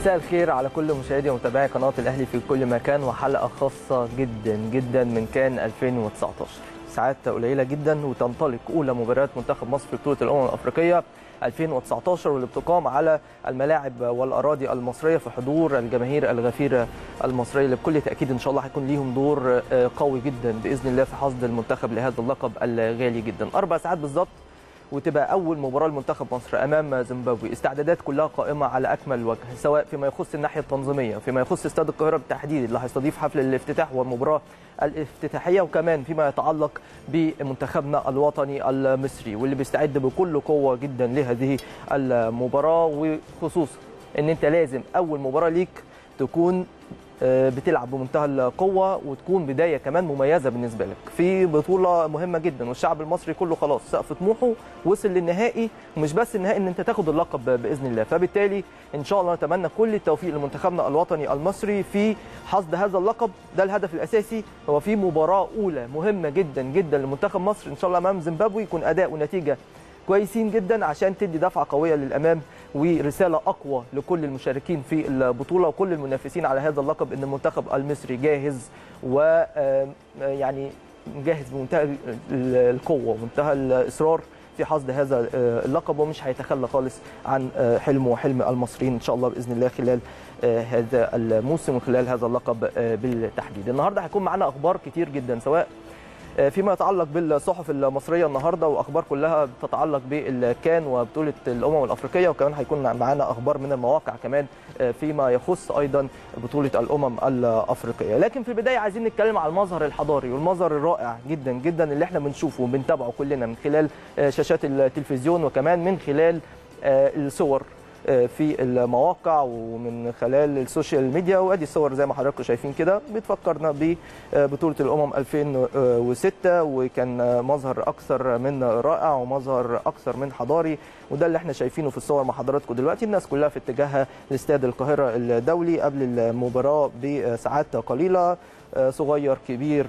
مساء الخير على كل مشاهدي ومتابعي قناه الاهلي في كل مكان وحلقه خاصه جدا جدا من كان 2019 ساعات قليله جدا وتنطلق اولى مباريات منتخب مصر في بطوله الامم الافريقيه 2019 واللي بتقام على الملاعب والاراضي المصريه في حضور الجماهير الغفيره المصريه اللي بكل تاكيد ان شاء الله هيكون ليهم دور قوي جدا باذن الله في حصد المنتخب لهذا اللقب الغالي جدا اربع ساعات بالظبط وتبقى اول مباراه لمنتخب مصر امام زيمبابوي استعدادات كلها قائمه على اكمل وجه سواء فيما يخص الناحيه التنظيميه فيما يخص استاد القاهره بالتحديد اللي هيستضيف حفل الافتتاح والمباراه الافتتاحيه وكمان فيما يتعلق بمنتخبنا الوطني المصري واللي بيستعد بكل قوه جدا لهذه المباراه وخصوصا ان انت لازم اول مباراه ليك تكون بتلعب بمنتهى القوه وتكون بدايه كمان مميزه بالنسبه لك في بطوله مهمه جدا والشعب المصري كله خلاص سقف طموحه وصل للنهائي ومش بس النهائي ان انت تاخد اللقب باذن الله فبالتالي ان شاء الله نتمنى كل التوفيق لمنتخبنا الوطني المصري في حصد هذا اللقب ده الهدف الاساسي هو في مباراه اولى مهمه جدا جدا لمنتخب مصر ان شاء الله امام زيمبابوي يكون اداء ونتيجه كويسين جدا عشان تدي دفعه قويه للامام ورساله اقوى لكل المشاركين في البطوله وكل المنافسين على هذا اللقب ان المنتخب المصري جاهز و يعني جاهز بمنتهى القوه ومنتهى الاصرار في حصد هذا اللقب ومش هيتخلى خالص عن حلمه وحلم المصريين ان شاء الله باذن الله خلال هذا الموسم وخلال هذا اللقب بالتحديد. النهارده هيكون معانا اخبار كتير جدا سواء فيما يتعلق بالصحف المصريه النهارده واخبار كلها بتتعلق بالكان وبطوله الامم الافريقيه وكمان هيكون معانا اخبار من المواقع كمان فيما يخص ايضا بطوله الامم الافريقيه لكن في البدايه عايزين نتكلم على المظهر الحضاري والمظهر الرائع جدا جدا اللي احنا بنشوفه وبنتابعه كلنا من خلال شاشات التلفزيون وكمان من خلال الصور في المواقع ومن خلال السوشيال ميديا وادي الصور زي ما حضراتكم شايفين كده بتفكرنا ببطوله الامم 2006 وكان مظهر اكثر من رائع ومظهر اكثر من حضاري وده اللي احنا شايفينه في الصور مع حضراتكم دلوقتي الناس كلها في اتجاهها لاستاد القاهره الدولي قبل المباراه بساعات قليله صغير كبير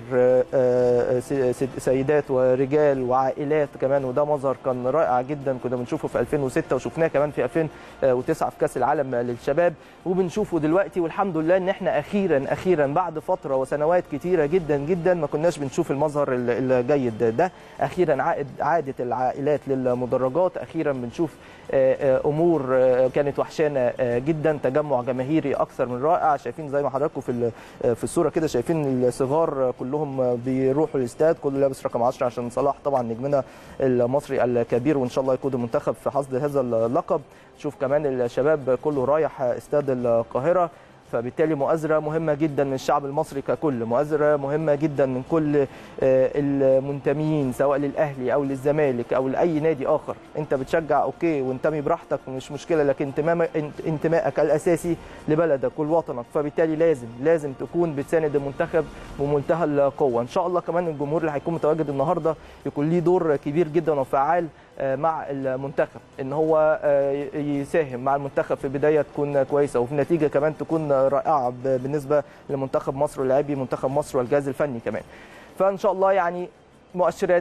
سيدات ورجال وعائلات كمان وده مظهر كان رائع جدا كنا بنشوفه في 2006 وشفناه كمان في 2009 في كاس العالم للشباب وبنشوفه دلوقتي والحمد لله ان احنا اخيرا اخيرا بعد فتره وسنوات كتيره جدا جدا ما كناش بنشوف المظهر الجيد ده, ده اخيرا عائد عادت العائلات للمدرجات اخيرا بنشوف امور كانت وحشانه جدا تجمع جماهيري اكثر من رائع شايفين زي ما حضراتكم في في الصوره كده شايفين الصغار كلهم بيروحوا الاستاد كله لابس رقم 10 عشان صلاح طبعا نجمنا المصري الكبير وان شاء الله يقود المنتخب في حصد هذا اللقب شوف كمان الشباب كله رايح استاد القاهره فبالتالي مؤازرة مهمة جدا من الشعب المصري ككل مؤازرة مهمة جدا من كل المنتمين سواء للأهلي أو للزمالك أو لأي نادي آخر أنت بتشجع أوكي وانتمي براحتك مش مشكلة لكن انتمائك الأساسي لبلدك ولوطنك فبالتالي لازم لازم تكون بتساند المنتخب بمنتهى القوة إن شاء الله كمان الجمهور اللي هيكون متواجد النهاردة يكون ليه دور كبير جدا وفعال مع المنتخب ان هو يساهم مع المنتخب في بدايه تكون كويسه وفي نتيجه كمان تكون رائعه بالنسبه لمنتخب مصر ولاعبي منتخب مصر والجهاز الفني كمان فان شاء الله يعني مؤشرات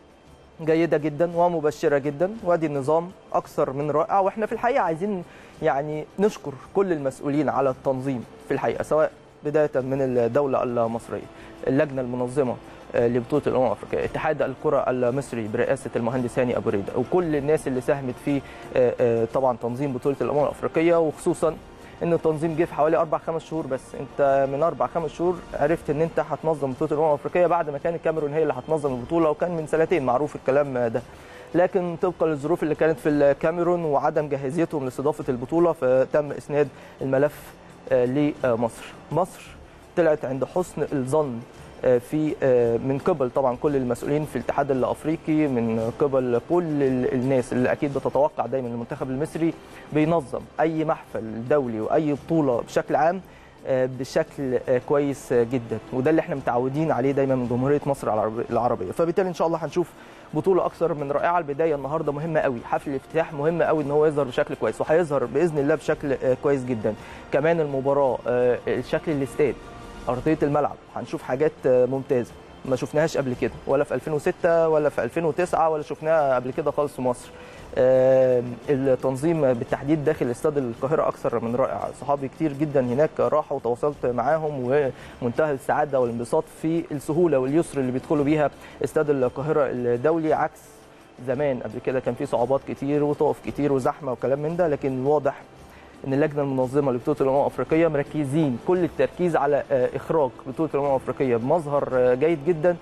جيده جدا ومبشره جدا وادي النظام اكثر من رائع واحنا في الحقيقه عايزين يعني نشكر كل المسؤولين على التنظيم في الحقيقه سواء بدايه من الدوله المصريه اللجنه المنظمه لبطوله الامم الافريقيه اتحاد الكره المصري برئاسه المهندس هاني ابو ريده وكل الناس اللي ساهمت في طبعا تنظيم بطوله الامم الافريقيه وخصوصا ان التنظيم جه في حوالي اربع خمس شهور بس انت من اربع خمس شهور عرفت ان انت هتنظم بطوله الامم الافريقيه بعد ما كان الكاميرون هي اللي هتنظم البطوله وكان من سنتين معروف الكلام ده لكن طبقا للظروف اللي كانت في الكاميرون وعدم جاهزيتهم لاستضافه البطوله فتم اسناد الملف لمصر مصر طلعت عند حسن الظن في من قبل طبعا كل المسؤولين في الاتحاد الافريقي من قبل كل الناس اللي اكيد بتتوقع دايما المنتخب المصري بينظم اي محفل دولي واي بطوله بشكل عام بشكل كويس جدا وده اللي احنا متعودين عليه دايما من جمهوريه مصر العربيه فبالتالي ان شاء الله هنشوف بطوله اكثر من رائعه البدايه النهارده مهمه قوي حفل الافتتاح مهم قوي ان هو يظهر بشكل كويس وهيظهر باذن الله بشكل كويس جدا كمان المباراه شكل الاستاد ارضيه الملعب هنشوف حاجات ممتازه ما شفناهاش قبل كده ولا في 2006 ولا في 2009 ولا شفناها قبل كده خالص في مصر آه، التنظيم بالتحديد داخل استاد القاهره اكثر من رائع صحابي كتير جدا هناك راحوا وتواصلت معاهم ومنتهى السعاده والانبساط في السهوله واليسر اللي بيدخلوا بيها استاد القاهره الدولي عكس زمان قبل كده كان في صعوبات كتير وطوف كتير وزحمه وكلام من ده لكن واضح ان اللجنه المنظمه لبطوله الامم الافريقيه مركزين كل التركيز على آه، اخراج بطوله الامم الافريقيه بمظهر آه، جيد جدا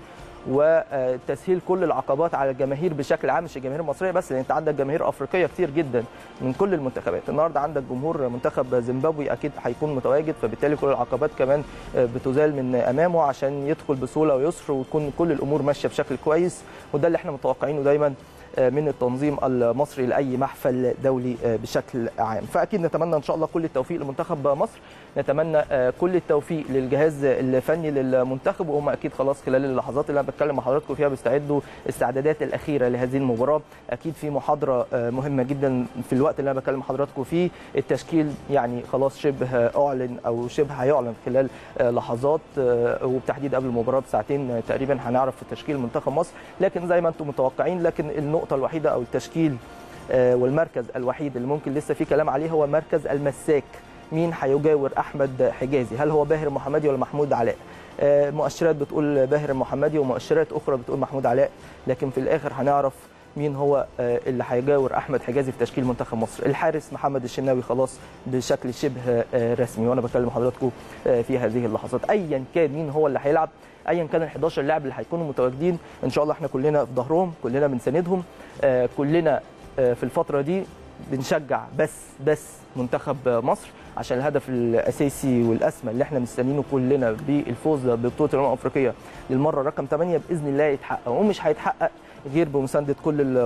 وتسهيل كل العقبات على الجماهير بشكل عام مش الجماهير المصريه بس لان انت عندك جماهير افريقيه كتير جدا من كل المنتخبات النهارده عندك جمهور منتخب زيمبابوي اكيد هيكون متواجد فبالتالي كل العقبات كمان بتزال من امامه عشان يدخل بسهوله ويسر وتكون كل الامور ماشيه بشكل كويس وده اللي احنا متوقعينه دايما من التنظيم المصري لاي محفل دولي بشكل عام فاكيد نتمنى ان شاء الله كل التوفيق لمنتخب مصر نتمنى كل التوفيق للجهاز الفني للمنتخب وهم اكيد خلاص خلال اللحظات اللي انا بتكلم مع حضراتكم فيها بيستعدوا استعدادات الاخيره لهذه المباراه اكيد في محاضره مهمه جدا في الوقت اللي انا بكلم حضراتكم فيه التشكيل يعني خلاص شبه اعلن او شبه هيعلن خلال لحظات وبتحديد قبل المباراه بساعتين تقريبا هنعرف تشكيل منتخب مصر لكن زي ما انتم متوقعين لكن النقطه الوحيده او التشكيل والمركز الوحيد اللي ممكن لسه في كلام عليه هو مركز المساك مين هيجاور احمد حجازي هل هو باهر محمدي ولا محمود علاء مؤشرات بتقول باهر محمدي ومؤشرات اخرى بتقول محمود علاء لكن في الاخر هنعرف مين هو اللي هيجاور احمد حجازي في تشكيل منتخب مصر الحارس محمد الشناوي خلاص بشكل شبه رسمي وانا بكلم حضراتكم في هذه اللحظات ايا كان مين هو اللي هيلعب ايا كان ال 11 لاعب اللي هيكونوا متواجدين ان شاء الله احنا كلنا في ظهرهم كلنا بنساندهم كلنا في الفتره دي بنشجع بس بس منتخب مصر عشان الهدف الاساسي والاسمى اللي احنا مستنيينه كلنا بالفوز ببطوله الامم الافريقيه للمره رقم 8 باذن الله يتحقق ومش هيتحقق غير بمسانده كل